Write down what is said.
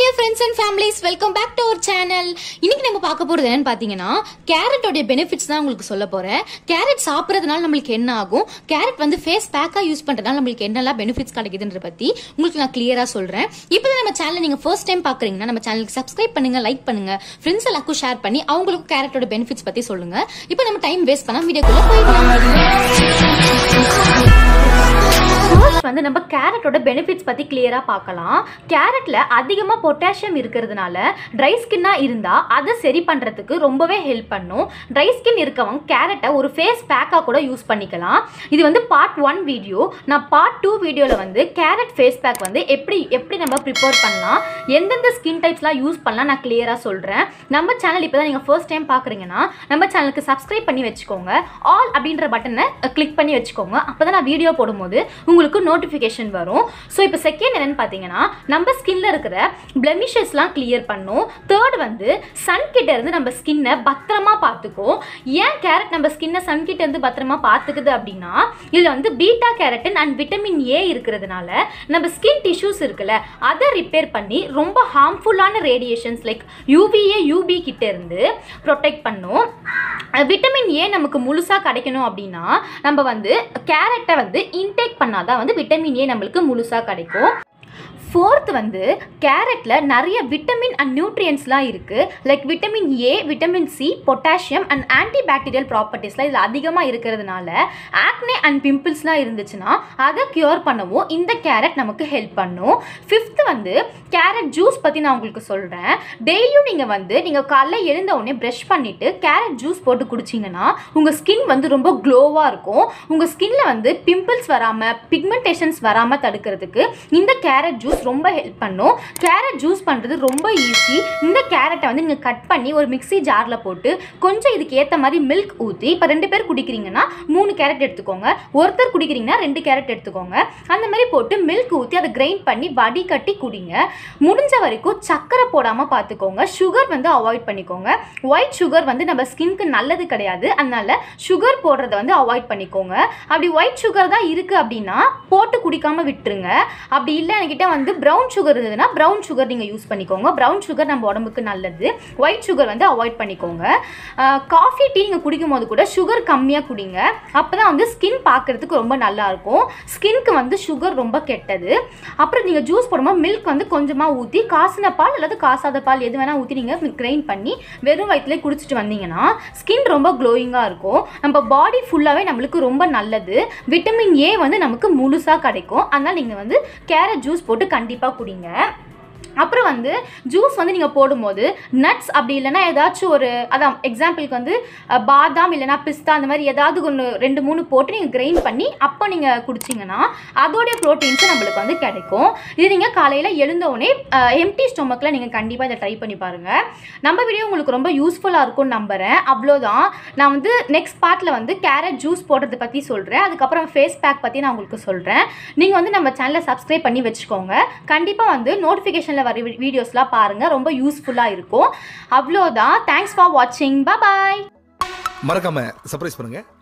dear friends and families welcome back to our channel இன்னைக்கு நம்ம பார்க்க போறது என்னன்னு பாத்தீங்கன்னா கேரட்டோட பெனிஃபிட்ஸ் தான் உங்களுக்கு சொல்ல போறேன் கேரட் சாப்பிட்றதுனால நம்மளுக்கு என்ன ஆகும் கேரட் வந்து ஃபேஸ் பேக்கா யூஸ் பண்றதுனால நம்மளுக்கு என்னெல்லாம் பெனிஃபிட்ஸ் கிடைக்குதுன்ற பத்தி உங்களுக்கு நான் கிளியரா சொல்றேன் இப்போ நம்ம சேனல் நீங்க ஃபர்ஸ்ட் டைம் பாக்குறீங்கன்னா நம்ம சேனலுக்கு சப்ஸ்கிரைப் பண்ணுங்க லைக் பண்ணுங்க ஃப்ரெண்ட்ஸ் எல்லாருக்கும் ஷேர் பண்ணி அவங்களுக்கும் கேரட்டோட பெனிஃபிட்ஸ் பத்தி சொல்லுங்க இப்போ நம்ம டைம் வேஸ்ட் பண்ணா வீடியோக்குள்ள போயிடலாம் ஃபர்ஸ்ட் வந்து நம்ம கேரட்டோட பெனிஃபிட்ஸ் பற்றி கிளியராக பார்க்கலாம் கேரட்டில் அதிகமாக பொட்டாசியம் இருக்கிறதுனால ட்ரை ஸ்கின்னாக இருந்தால் அதை சரி பண்ணுறதுக்கு ரொம்பவே ஹெல்ப் பண்ணும் ட்ரை ஸ்கின் இருக்கவங்க கேரட்டை ஒரு ஃபேஸ் பேக்காக கூட யூஸ் பண்ணிக்கலாம் இது வந்து பார்ட் ஒன் வீடியோ நான் பார்ட் டூ வீடியோவில் வந்து கேரட் ஃபேஸ் பேக் வந்து எப்படி எப்படி நம்ம ப்ரிப்பேர் பண்ணலாம் எந்தெந்த ஸ்கின் டைப்ஸ்லாம் யூஸ் பண்ணலாம் நான் கிளியராக சொல்கிறேன் நம்ம சேனல் இப்போ தான் நீங்கள் ஃபர்ஸ்ட் டைம் பார்க்குறீங்கன்னா நம்ம சேனலுக்கு சப்ஸ்கிரைப் பண்ணி வச்சுக்கோங்க ஆல் அப்படின்ற பட்டனை கிளிக் பண்ணி வச்சுக்கோங்க அப்போ தான் நான் வீடியோ போடும்போது உங்களுக்கு நோட்டிஃபிகேஷன் வரும் ஸோ இப்போ செகண்ட் என்னன்னு பார்த்தீங்கன்னா நம்ம ஸ்கின்ல இருக்கிற பிளெமிஷஸ்லாம் கிளியர் பண்ணும் தேர்ட் வந்து சன் கிட்ட இருந்து நம்ம ஸ்கின்னை பத்திரமா பார்த்துக்கும் ஏன் கேரட் நம்ம ஸ்கின்னை சன் கிட்ட இருந்து பத்திரமா பார்த்துக்குது அப்படின்னா இதில் வந்து beta carotene and vitamin A இருக்கிறதுனால நம்ம ஸ்கின் டிஷ்யூஸ் இருக்குல்ல அதை ரிப்பேர் பண்ணி ரொம்ப ஹார்ம்ஃபுல்லான ரேடியேஷன்ஸ் லைக் யூவிஏ யூபி கிட்ட இருந்து ப்ரொடெக்ட் பண்ணும் விட்டமின் ஏ நமக்கு முழுசாக கிடைக்கணும் அப்படின்னா நம்ம வந்து கேரட்டை வந்து இன்டேக் பண்ணாதான் வந்து விட்டமின் ஏ நம்மளுக்கு முழுசாக கிடைக்கும் ஃபோர்த் வந்து கேரட்டில் நிறைய விட்டமின் அண்ட் நியூட்ரியன்ஸ்லாம் இருக்குது like vitamin A vitamin C potassium and anti bacterial ப்ராப்பர்ட்டிஸ்லாம் இதில் அதிகமாக இருக்கிறதுனால ஆக்னே அண்ட் பிம்பிள்ஸ்லாம் இருந்துச்சுன்னா அதை க்யூர் பண்ணவும் இந்த கேரட் நமக்கு ஹெல்ப் பண்ணும் ஃபிஃப்த் வந்து கேரட் ஜூஸ் பற்றி நான் உங்களுக்கு சொல்கிறேன் டெய்லியும் நீங்கள் வந்து நீங்கள் காலைல எழுந்த உடனே ப்ரஷ் பண்ணிவிட்டு கேரட் ஜூஸ் போட்டு குடிச்சிங்கன்னா உங்கள் ஸ்கின் வந்து ரொம்ப க்ளோவாக இருக்கும் உங்கள் ஸ்கின்ல வந்து பிம்பிள்ஸ் வராமல் பிக்மெண்டேஷன்ஸ் வராமல் தடுக்கிறதுக்கு இந்த கேரட் ஜூஸ் ரொம்ப ஹெல்ப் பண்ணும் கேரட் ஜூஸ் பண்ணுறது ரொம்ப ஈஸி இந்த கேரட்டை வந்து நீங்கள் கட் பண்ணி ஒரு மிக்ஸி ஜாரில் போட்டு கொஞ்சம் இதுக்கு ஏற்ற மாதிரி மில்க் ஊற்றி இப்போ ரெண்டு பேர் குடிக்கிறீங்கன்னா மூணு கேரட் எடுத்துக்கோங்க ஒருத்தர் குடிக்கிறீங்கன்னா ரெண்டு கேரட் எடுத்துக்கோங்க அந்த மாதிரி போட்டு மில்க் ஊற்றி அதை கிரைண்ட் பண்ணி வடி கட்டி குடிங்க முடிஞ்ச வரைக்கும் சர்க்கரை போடாமல் பார்த்துக்கோங்க சுகர் வந்து அவாய்ட் பண்ணிக்கோங்க ஒயிட் சுகர் வந்து நம்ம ஸ்கின்க்கு நல்லது கிடையாது அதனால சுகர் போடுறத வந்து அவாய்ட் பண்ணிக்கோங்க அப்படி ஒயிட் சுகர் தான் இருக்குது அப்படின்னா போட்டு குடிக்காமல் விட்டுருங்க அப்படி இல்லை என்கிட்ட வந்து ப்ரௌன் சுகர் இருந்ததுன்னா ப்ரௌன் சுகர் நீங்கள் யூஸ் பண்ணிக்கோங்க ப்ரௌன் சுகர் நம்ம உடம்புக்கு நல்லது ஒயிட் சுகர் வந்து அவாய்ட் பண்ணிக்கோங்க காஃபி டீ நீங்கள் குடிக்கும் போது கூட சுகர் கம்மியாக குடிங்க அப்போ தான் வந்து ஸ்கின் பார்க்குறதுக்கு ரொம்ப நல்லா இருக்கும் ஸ்கின்க்கு வந்து சுகர் ரொம்ப கெட்டது அப்புறம் நீங்கள் ஜூஸ் போடும்போது மில்க் வந்து கொஞ்சமாக ஊற்றி காசின பால் அல்லது காசாத பால் எது வேணால் ஊற்றி நீங்கள் கிரைண்ட் பண்ணி வெறும் வயிற்றுல குடிச்சிட்டு வந்தீங்கன்னா ஸ்கின் ரொம்ப க்ளோயிங்காக இருக்கும் நம்ம பாடி ஃபுல்லாகவே நம்மளுக்கு ரொம்ப நல்லது விட்டமின் ஏ வந்து நமக்கு முழுசாக கிடைக்கும் அதனால் நீங்கள் வந்து கேரட் ஜூஸ் போட்டு கண்டிப்பாக குடிங்க அப்புறம் வந்து ஜூஸ் வந்து நீங்கள் போடும்போது நட்ஸ் அப்படி இல்லைன்னா ஏதாச்சும் ஒரு அதான் எக்ஸாம்பிளுக்கு வந்து அஹ், பாதாம் இல்லைன்னா பிஸ்தா அந்த மாதிரி ஏதாவது ஒன்று ரெண்டு மூணு போட்டு நீங்கள் கிரைண்ட் பண்ணி அப்போ நீங்கள் குடிச்சிங்கன்னா அதோடைய ப்ரோட்டீன்ஸும் நம்மளுக்கு வந்து கிடைக்கும் இது நீங்கள் காலையில் எழுந்தவுடனே எம்டி ஸ்டொமக்கில் நீங்கள் கண்டிப்பாக இதை ட்ரை பண்ணி பாருங்கள் நம்ம வீடியோ உங்களுக்கு ரொம்ப யூஸ்ஃபுல்லாக இருக்கும்னு நம்புகிறேன் அவ்வளோதான் நான் வந்து நெக்ஸ்ட் பார்ட்டில் வந்து கேரட் ஜூஸ் போடுறதை பற்றி சொல்கிறேன் அதுக்கப்புறம் ஃபேஸ் பேக் பற்றி நான் உங்களுக்கு சொல்கிறேன் நீங்கள் வந்து நம்ம சேனலை சப்ஸ்கிரைப் பண்ணி வச்சுக்கோங்க கண்டிப்பாக வந்து நோட்டிஃபிகேஷனில் வர வீடியோஸ்லாம் பாருங்கள் ரொம்ப யூஸ்ஃபுல்லாக இருக்கும் அவ்வளோதான் தேங்க்ஸ் ஃபார் வாட்சிங் பாய் மறக்காம சர்ப்ரைஸ் பண்ணுங்க